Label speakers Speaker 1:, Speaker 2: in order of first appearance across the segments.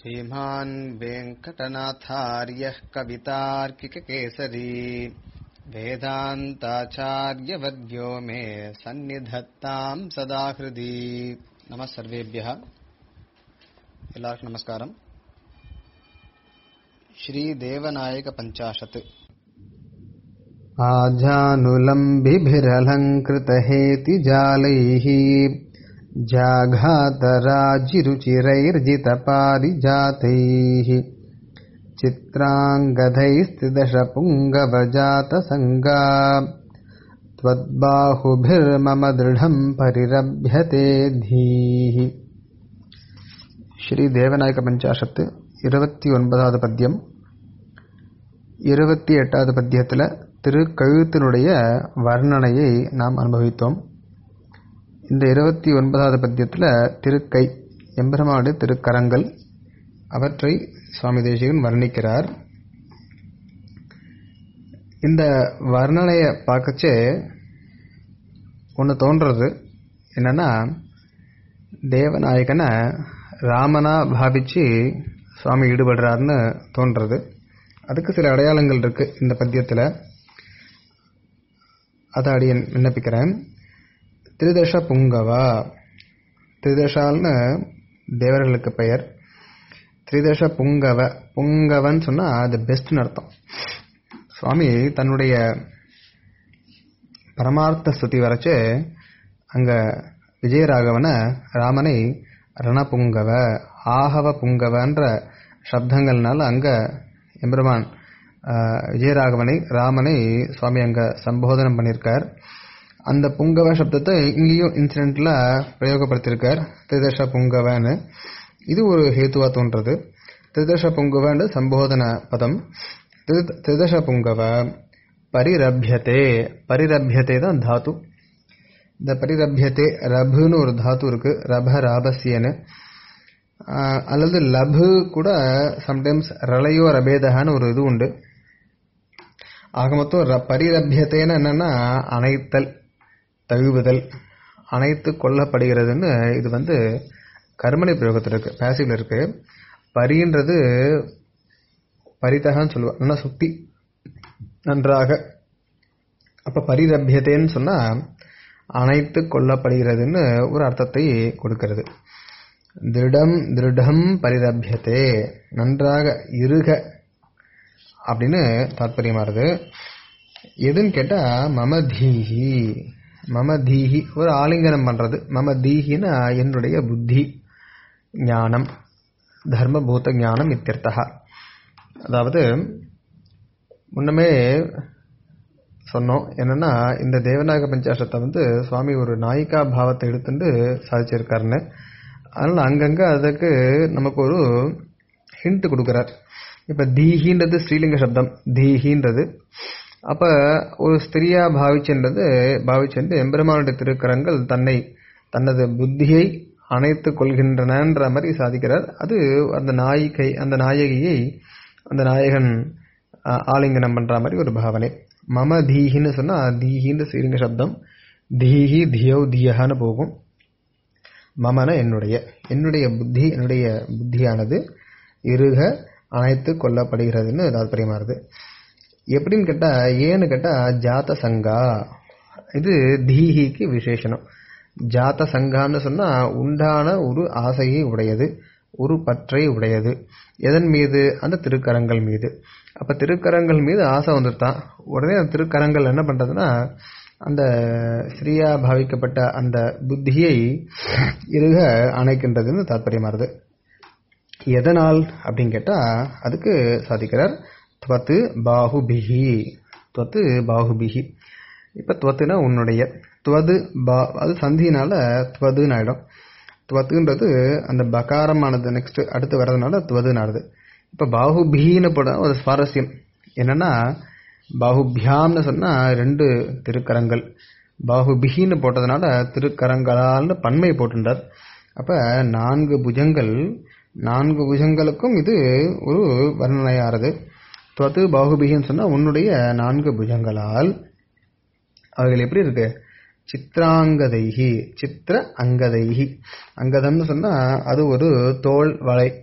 Speaker 1: श्रीमान् वेङ्कटनाथार्यः कवितार्किककेसरी वेदान्ताचार्यवर्यो मे सन्निधत्ताम् सदा हृदि नमः सर्वेभ्यः எல்லாருக்கும் நமஸ்காரம் ஸ்ரீதேவநாயக பஞ்சாஷத் आजानुलम्बिभिरलङ्कृतहेतिजालैः जाघातराजिरुचिरैर्जितपारिजातैः चित्राङ्गधैस्त्रिदशपुङ्गवजातसङ्गा त्वद्बाहुभिर्मम दृढम् परिरभ्यते धीः ஸ்ரீ தேவநாயக பஞ்சாஷத்து இருபத்தி ஒன்பதாவது பத்தியம் இருபத்தி எட்டாவது பத்தியத்தில் திரு கழுத்தினுடைய வர்ணனையை நாம் அனுபவித்தோம் இந்த இருபத்தி ஒன்பதாவது பத்தியத்தில் திருக்கை எம்பெருமானுடைய திருக்கரங்கள் அவற்றை சுவாமி தேசிகன் வர்ணிக்கிறார் இந்த வர்ணனையை பார்க்கச்சே ஒன்று தோன்றது என்னன்னா தேவநாயகனை ராமனா பாவிச்சு சுவாமி ஈடுபடுறாருன்னு தோன்றது அதுக்கு சில அடையாளங்கள் இருக்கு இந்த பத்தியத்தில் அதை அடியன் விண்ணப்பிக்கிறேன் திரிதச புங்கவா திரிதசால்னு தேவர்களுக்கு பெயர் திரிதச புங்கவ புங்கவன் சொன்னால் அது பெஸ்ட்னு அர்த்தம் சுவாமி தன்னுடைய பரமார்த்த ஸ்துதி வரைச்சு அங்கே விஜயராகவனை ராமனை ரணபுங்கவ ஆகவ புங்கவன்ற சப்தங்கள்னால அங்க எம்பெருமான் விஜயராகவனை ராமனை சுவாமி அங்க சம்போதனம் பண்ணியிருக்கார் அந்த புங்கவ சப்தத்தை இங்கேயும் இன்சிடென்ட்ல பிரயோகப்படுத்தியிருக்கார் திரிதச புங்கவன்னு இது ஒரு ஹேத்துவா தோன்றது திரிதச புங்கவன்னு சம்போதன பதம் திரிதச புங்கவ பரிரபியத்தே பரிரபியத்தே தான் தாத்து இந்த பரிரபியத்தே ரபுன்னு ஒரு தாத்து இருக்கு ரப ராபசியன்னு அல்லது லபு கூட சம்டைம்ஸ் ரலையோ ரபேதகான்னு ஒரு இது உண்டு ஆக மொத்தம் பரிரபியத்தேன்னு என்னன்னா அனைத்தல் தழுவுதல் அனைத்து கொல்லப்படுகிறதுன்னு இது வந்து கர்மனை பிரயோகத்தில் இருக்கு பேசிவ்ல இருக்கு பரின்றது பரிதகான்னு சொல்லுவாங்க சுத்தி நன்றாக அப்ப பரிரபியத்தேன்னு சொன்னா அனைத்து கொல்லப்படுகிறதுன்னு ஒரு அர்த்தத்தை கொடுக்கிறது திருடம் திருடம் பரிரபியத்தே நன்றாக இருக அப்படின்னு தாற்பயமாறுது எதுன்னு கேட்டா மம தீஹி மம தீஹி ஒரு ஆலிங்கனம் பண்றது மம தீஹின்னா என்னுடைய புத்தி ஞானம் தர்மபூத ஞானம் இத்தியர்த்தா அதாவது முன்னமே சொன்னோம் என்னன்னா இந்த தேவநாயக பஞ்சாசத்தை வந்து சுவாமி ஒரு நாயிகா பாவத்தை எடுத்துட்டு சாதிச்சிருக்காருன்னு அதனால அங்கங்க அதுக்கு நமக்கு ஒரு ஹிண்ட் கொடுக்குறார் இப்ப தீஹின்றது ஸ்ரீலிங்க சப்தம் தீஹின்றது அப்ப ஒரு ஸ்திரியா பாவிச்சுன்றது பாவிச்சுட்டு எம்பெருமானுடைய திருக்கரங்கள் தன்னை தனது புத்தியை அணைத்து கொள்கின்றனன்ற மாதிரி சாதிக்கிறார் அது அந்த நாயிகை அந்த நாயகியை அந்த நாயகன் ஆலிங்கனம் பண்ற மாதிரி ஒரு பாவனை மம தீஹின்னு சொன்னா தீஹின்னு ஸ்ரீலிங்க சப்தம் தீஹி தியோ தியஹான்னு போகும் மமன என்னுடைய என்னுடைய புத்தி என்னுடைய புத்தியானது இருக அனைத்து கொல்லப்படுகிறதுன்னு தாத்பரியமாறுது எப்படின்னு கேட்டா ஏன்னு கேட்டா ஜாத்த சங்கா இது தீஹிக்கு விசேஷனம் ஜாத்த சங்கான்னு சொன்னா உண்டான ஒரு ஆசையை உடையது ஒரு பற்றை உடையது எதன் மீது அந்த திருக்கரங்கள் மீது அப்ப திருக்கரங்கள் மீது ஆசை வந்துட்டான் உடனே அந்த திருக்கரங்கள் என்ன பண்றதுன்னா அந்த ஸ்ரீயா பாவிக்கப்பட்ட அந்த புத்தியை இருக அணைக்கின்றதுன்னு தாற்பயமாறுது எதனால் அப்படின்னு கேட்டா அதுக்கு சாதிக்கிறார் துவத்து பாகுபிஹி துவத்து பாகுபிஹி இப்ப துவத்துனா உன்னுடைய துவது பா அது சந்தினால துவதுன்னு ஆயிடும் துவத்துன்றது அந்த பகாரமானது நெக்ஸ்ட் அடுத்து வர்றதுனால துவதுன்னு ஆடுது இப்ப பாகுபின்னு போட ஒரு சுவாரஸ்யம் என்னன்னா பாகுபியாம்னு சொன்னா ரெண்டு திருக்கரங்கள் பாகுபிகின்னு போட்டதுனால திருக்கரங்களால்னு பன்மை போட்டுட்டார் அப்ப நான்கு புஜங்கள் நான்கு புஜங்களுக்கும் இது ஒரு வர்ணனையாறது துவத்து பாகுபிகின்னு சொன்னா உன்னுடைய நான்கு புஜங்களால் அவைகள் எப்படி இருக்கு சித்ராங்கதைகி சித்திர அங்கதைகி அங்கதம்னு சொன்னா அது ஒரு தோல் வளை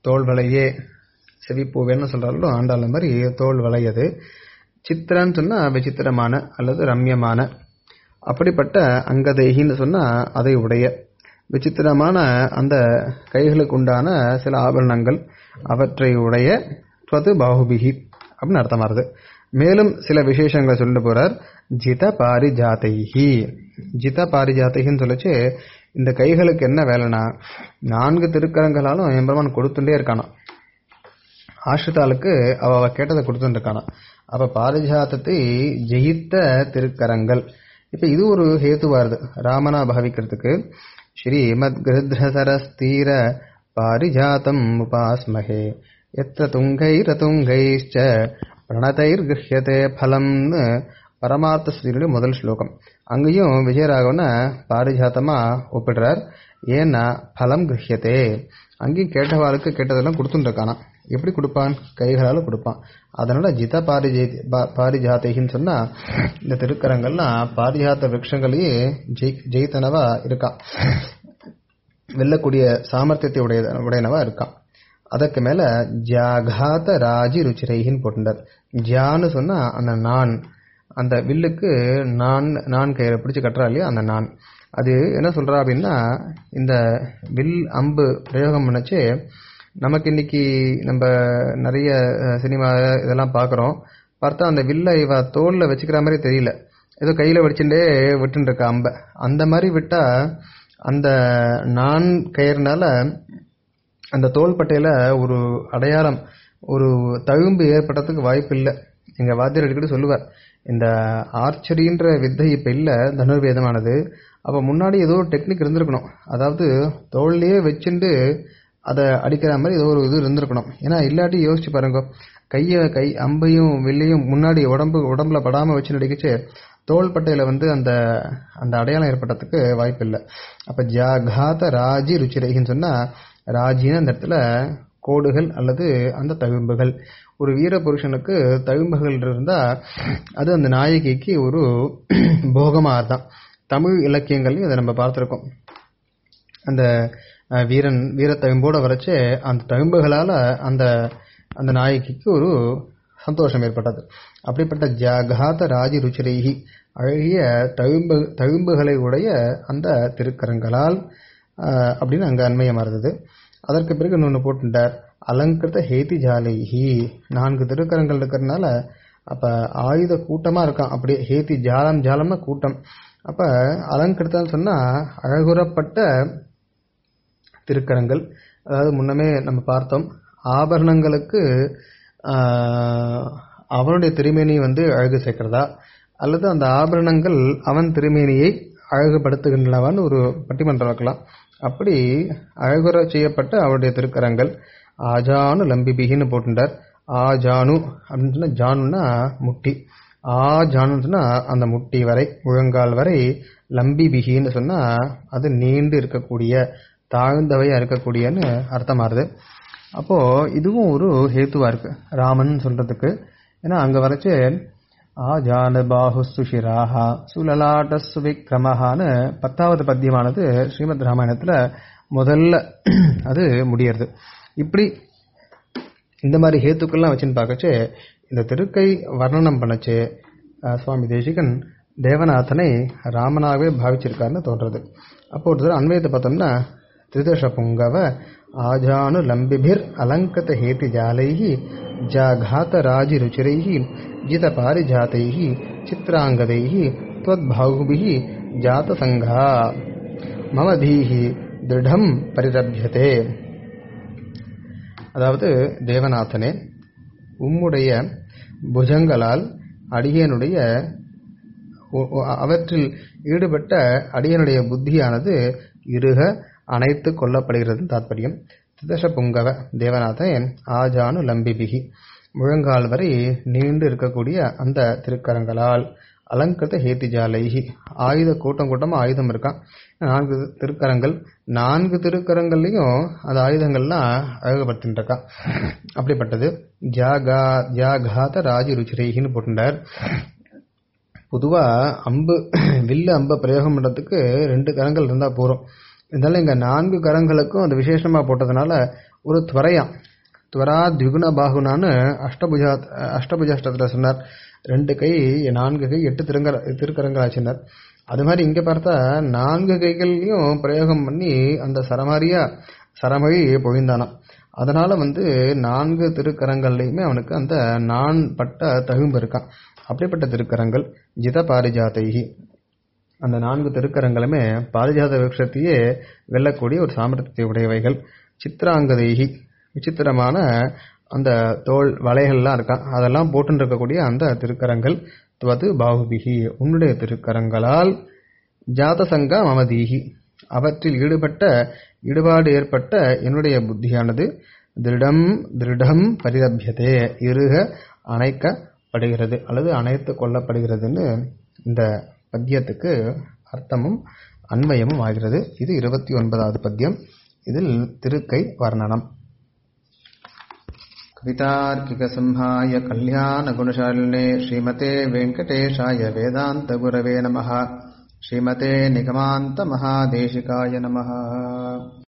Speaker 1: தோல் வளையே செவிப்பூவேன்னு சொல்றாலும் ஆண்டாள் மாதிரி தோல் வளையது சித்திரன்னு சொன்னா விசித்திரமான அல்லது ரம்யமான அப்படிப்பட்ட அங்கதேகின்னு சொன்னா அதை உடைய விசித்திரமான அந்த கைகளுக்கு உண்டான சில ஆபரணங்கள் அவற்றை உடைய துவது பாகுபிகி அப்படின்னு அர்த்தம் வருது மேலும் சில விசேஷங்களை சொல்லிட்டு போறார் ஜித பாரிஜாதைஹி ஜித பாரிஜாதைகின்னு சொல்லிச்சு இந்த கைகளுக்கு என்ன வேலைனா நான்கு திருக்கரங்களாலும் எம்பெருமான் கொடுத்துட்டே இருக்கானா ஆஷ்ரிதாளுக்கு அவ அவ கேட்டதை கொடுத்துட்டு இருக்கானா அப்ப பாரிஜாத்தத்தை ஜெயித்த திருக்கரங்கள் இப்ப இது ஒரு ஹேத்துவா இருது ராமனா பாவிக்கிறதுக்கு ஸ்ரீமத் கிருத்ரசரஸ்தீர பாரிஜாத்தம் உபாஸ்மஹே எத்த துங்கைரதுங்கைச்ச பிரணதைர் கிருஹ்யதே பலம்னு பரமார்த்த ஸ்ரீனுடைய முதல் ஸ்லோகம் அங்கேயும் விஜயராகவனை பாரிஜாத்தமா ஒப்பிடுறார் ஏன்னா பலம் கிருஹ்யதே அங்கேயும் கேட்டவாளுக்கு கேட்டதெல்லாம் கொடுத்துட்டு இருக்கானா எப்படி கொடுப்பான் கைகளால கொடுப்பான் அதனால ஜித பாரிஜே பாரிஜாத்தைன்னு சொன்னா இந்த திருக்கரங்கள்லாம் பாரிஜாத்த விரக்ஷங்களையே ஜெய் ஜெயித்தனவா இருக்கான் வெல்லக்கூடிய சாமர்த்தியத்தை உடைய உடையனவா இருக்கான் அதற்கு மேல ஜாகாத ராஜி ருச்சிரைகின்னு போட்டுட்டார் ஜான்னு சொன்னா அந்த நான் அந்த வில்லுக்கு நான் நான் கயிறை பிடிச்சு கட்டுறா இல்லையா அந்த நான் அது என்ன சொல்றா அப்படின்னா இந்த வில் அம்பு பிரயோகம் பண்ணச்சு நமக்கு இன்னைக்கு நம்ம நிறைய சினிமா இதெல்லாம் பார்க்குறோம் பார்த்தா அந்த வில்லை இவ தோல்ல வச்சுக்கிற மாதிரி தெரியல ஏதோ கையில வச்சுட்டே விட்டுன்னு இருக்கா அம்பை அந்த மாதிரி விட்டா அந்த நான் கயிறுனால அந்த தோள்பட்டையில ஒரு அடையாளம் ஒரு தழும்பு ஏற்படுறதுக்கு வாய்ப்பு இல்லை எங்க வாத்தியர் அடிக்கடி சொல்லுவார் இந்த ஆர்ச்சரின்ற வித்தை இப்ப இல்ல தனுர்வேதமானது அப்ப முன்னாடி ஏதோ ஒரு டெக்னிக் இருந்திருக்கணும் அதாவது தோல்லையே வச்சுட்டு அதை அடிக்கிற மாதிரி ஏதோ ஒரு இது இருந்திருக்கணும் ஏன்னா இல்லாட்டி யோசிச்சு பாருங்க கைய கை அம்பையும் வில்லையும் முன்னாடி உடம்பு உடம்புல படாம வச்சு நடிக்கச்சு தோள்பட்டையில வந்து அந்த அந்த அடையாளம் ஏற்படுறதுக்கு வாய்ப்பு இல்லை அப்ப ஜாகாத ராஜி ருச்சிரைன்னு சொன்னா ராஜின்னு அந்த இடத்துல கோடுகள் அல்லது அந்த தழும்புகள் ஒரு வீர புருஷனுக்கு தழும்புகள் இருந்தா அது அந்த நாயகிக்கு ஒரு போகமா தான் தமிழ் இலக்கியங்கள்லையும் அதை நம்ம பார்த்துருக்கோம் அந்த வீரன் வீரத்தழும்போட வரைச்சு அந்த தழும்புகளால அந்த அந்த நாயகிக்கு ஒரு சந்தோஷம் ஏற்பட்டது அப்படிப்பட்ட ஜாகாத ராஜி ருச்சிரைகி அழகிய தழும்பு தழும்புகளை உடைய அந்த திருக்கரங்களால் அப்படின்னு அங்க அண்மையமா இருந்தது அதற்கு பிறகு இன்னொன்று போட்டுட்டார் அலங்கிருத ஹேதி ஜாலைஹி நான்கு திருக்கரங்கள் இருக்கிறதுனால அப்ப ஆயுத கூட்டமா இருக்கான் அப்படியே ஹேதி ஜாலம் ஜாலம்னா கூட்டம் அப்ப அலங்கிருத்தம் சொன்னா அழகுறப்பட்ட திருக்கரங்கள் அதாவது முன்னமே நம்ம பார்த்தோம் ஆபரணங்களுக்கு அவனுடைய திருமேனி வந்து அழகு சேர்க்கிறதா அல்லது அந்த ஆபரணங்கள் அவன் திருமேனியை அழகுபடுத்துகின்றனவான்னு ஒரு பட்டிமன்றம் வைக்கலாம் அப்படி அழகுற செய்யப்பட்ட அவருடைய திருக்கரங்கள் ஆஜானு லம்பிபிகின்னு போட்டுட்டார் ஆஜானு அப்படின்னு சொன்னா ஜானுன்னா முட்டி ஆ ஜானுன்னு சொன்னா அந்த முட்டி வரை முழங்கால் வரை லம்பி பிகின்னு சொன்னா அது நீண்டு இருக்கக்கூடிய தாழ்ந்தவையா இருக்கக்கூடியன்னு அர்த்தமாறுது அப்போ இதுவும் ஒரு ஹேத்துவா இருக்கு ராமன் சொல்றதுக்கு ஏன்னா அங்க வரைச்சு ஆஜான பாஹு சுஷிராஹா சுலலாட்ட சுவிக்ரமஹான்னு பத்தாவது பத்தியமானது ஸ்ரீமத் ராமாயணத்துல முதல்ல அது முடியறது இப்படி இந்த மாதிரி ஹேத்துக்கள்லாம் வச்சுன்னு பார்க்கச்சு இந்த திருக்கை வர்ணனம் பண்ணச்சு சுவாமி தேசிகன் தேவநாதனை ராமனாகவே பாவிச்சிருக்காருன்னு தோன்றது அப்போ ஒரு தடவை அன்வயத்தை பார்த்தோம்னா திரிதಶ புங்கவ ஆஜானு லம்பிபிர் அலங்கத ஹேதி ஜாலைஹி ஜாகாத ராஜி ருச்சிரைஹி ஜித பாரிஜாதைஹி சித்ராங்கதைஹி त्वद्भागुभिः जातसङ्घा மம தீஹி திருடம் பரிரபியதே அதாவது தேவநாதனே உம்முடைய புஜங்களால் அடியனுடைய அவற்றில் ஈடுபட்ட அடியனுடைய புத்தியானது இருக அணைத்து கொள்ளப்படுகிறது தாற்பயம் திதச புங்கவ தேவநாதன் ஆஜானு லம்பிபிகி முழங்கால் வரை நீண்டு இருக்கக்கூடிய அந்த திருக்கரங்களால் அலங்கிருத ஹேத்திஜாலைகி ஆயுத கூட்டம் கூட்டமா ஆயுதம் இருக்கான் நான்கு திருக்கரங்கள் நான்கு திருக்கரங்கள்லையும் அந்த ஆயுதங்கள்லாம் அழகுபடுத்தின்னு இருக்கான் அப்படிப்பட்டது ஜாகா ஜாகாத ராஜி ருச்சிரைகின்னு போட்டுட்டார் பொதுவா அம்பு வில்லு அம்பை பிரயோகம் பண்றதுக்கு ரெண்டு கரங்கள் இருந்தா போறோம் இருந்தாலும் இங்க நான்கு கரங்களுக்கும் அது விசேஷமா போட்டதுனால ஒரு துவரையாம் துவரா திகுண பாகுனான்னு அஷ்டபுஜா அஷ்டபுஜாஷ்டத்தில் சொன்னார் ரெண்டு கை நான்கு கை எட்டு திருங்கர திருக்கரங்களாச்சினார் அது மாதிரி இங்க பார்த்தா நான்கு கைகள்லையும் பிரயோகம் பண்ணி அந்த சரமாரியா சரமொழி பொழிந்தானாம் அதனால வந்து நான்கு திருக்கரங்கள்லையுமே அவனுக்கு அந்த நான் பட்ட தகும்பு இருக்கான் அப்படிப்பட்ட திருக்கரங்கள் ஜித பாரிஜாதைகி அந்த நான்கு திருக்கரங்களுமே பாரிஜாத விருட்சத்தையே வெல்லக்கூடிய ஒரு சாமர்த்தியத்தை உடையவைகள் சித்திராங்கதைகி விசித்திரமான அந்த தோல் வலைகள்லாம் இருக்கான் அதெல்லாம் போட்டு இருக்கக்கூடிய அந்த திருக்கரங்கள் துவது பாகுபிகி உன்னுடைய திருக்கரங்களால் ஜாதசங்கா மமதீகி அவற்றில் ஈடுபட்ட ஈடுபாடு ஏற்பட்ட என்னுடைய புத்தியானது திருடம் திருடம் பரிதபியதே இருக அணைக்கப்படுகிறது அல்லது அணைத்து கொள்ளப்படுகிறதுன்னு இந்த பத்தியத்துக்கு அர்த்தமும் அன்வயமும் ஆகிறது இது இருபத்தி ஒன்பதாவது பத்தியம் இதில் திருக்கை வர்ணனம் कवितार्किकसंहाय कल्याणगुणशालिने श्रीमते वेङ्कटेशाय वेदान्तगुरवे नमः श्रीमते निगमान्तमहादेशिकाय नमः